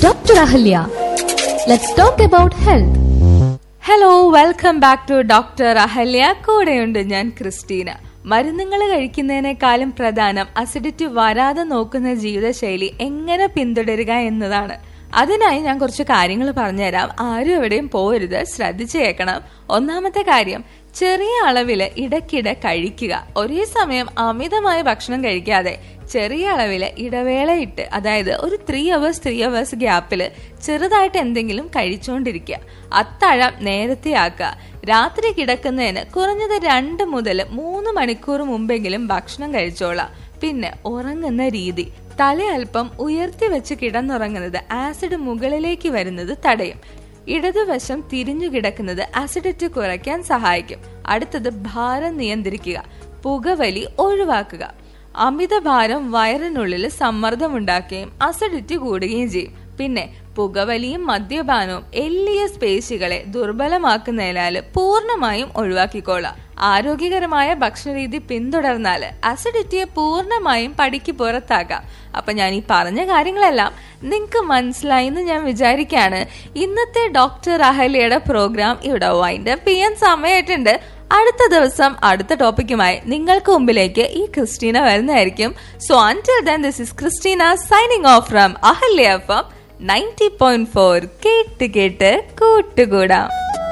Dr. Ahalya. Let's talk about health. Hello welcome back to doctor Ahalya കൂടെയുണ്ട് ഞാൻ Christina മരുന്നുകൾ കഴിക്കുന്നതിനേക്കാളും പ്രധാനം അസിഡിറ്റി വരാതെ നോക്കുന്ന ജീവിതശൈലി എങ്ങനെ പിന്തുടരുക എന്നതാണ് അതിനായി ഞാൻ കുറച്ച് കാര്യങ്ങൾ പറഞ്ഞുതരാം ആരും എവിടെയും പോരുത് ശ്രദ്ധിച്ചു കേൾക്കണം ഒന്നാമത്തെ കാര്യം ചെറിയ അളവില് ഇടയ്ക്കിടെ കഴിക്കുക ഒരേ സമയം അമിതമായ ഭക്ഷണം കഴിക്കാതെ ചെറിയ അളവില് ഇടവേളയിട്ട് അതായത് ഒരു ത്രീ അവേഴ്സ് ത്രീ അവേഴ്സ് ഗ്യാപ്പില് ചെറുതായിട്ട് എന്തെങ്കിലും കഴിച്ചുകൊണ്ടിരിക്കുക അത്താഴം നേരത്തെ ആക്കുക രാത്രി കിടക്കുന്നതിന് കുറഞ്ഞത് രണ്ട് മുതൽ മൂന്ന് മണിക്കൂർ മുമ്പെങ്കിലും ഭക്ഷണം കഴിച്ചോളാം പിന്നെ ഉറങ്ങുന്ന രീതി തല അല്പം ഉയർത്തി വെച്ച് കിടന്നുറങ്ങുന്നത് ആസിഡ് മുകളിലേക്ക് വരുന്നത് തടയും ഇടതുവശം തിരിഞ്ഞു കിടക്കുന്നത് അസിഡിറ്റി കുറയ്ക്കാൻ സഹായിക്കും അടുത്തത് ഭാരം നിയന്ത്രിക്കുക പുകവലി ഒഴിവാക്കുക അമിതഭാരം വയറിനുള്ളിൽ സമ്മർദ്ദമുണ്ടാക്കുകയും അസിഡിറ്റി കൂടുകയും ചെയ്യും പിന്നെ പുകവലിയും മദ്യപാനവും എല്ലിയ പേശികളെ ദുർബലമാക്കുന്നതിനാൽ പൂർണ്ണമായും ഒഴിവാക്കിക്കോളാം ആരോഗ്യകരമായ ഭക്ഷണരീതി പിന്തുടർന്നാൽ അസിഡിറ്റിയെ പൂർണ്ണമായും പടിക്ക് പുറത്താക്കാം അപ്പൊ ഞാൻ ഈ പറഞ്ഞ കാര്യങ്ങളെല്ലാം നിങ്ങൾക്ക് മനസ്സിലായി എന്ന് ഞാൻ വിചാരിക്കാണ് ഇന്നത്തെ ഡോക്ടർ അഹലിയുടെ പ്രോഗ്രാം ഇവിടെ വൈൻഡ് അപ്പ് ചെയ്യാൻ സമയമായിട്ടുണ്ട് അടുത്ത ദിവസം അടുത്ത ടോപ്പിക്കുമായി നിങ്ങൾക്ക് മുമ്പിലേക്ക് ഈ ക്രിസ്റ്റീന വരുന്നതായിരിക്കും so until then this is Christina signing off from Ahalya F ninety point four കേട്ട് കേട്ട് കൂട്ടുകൂടാം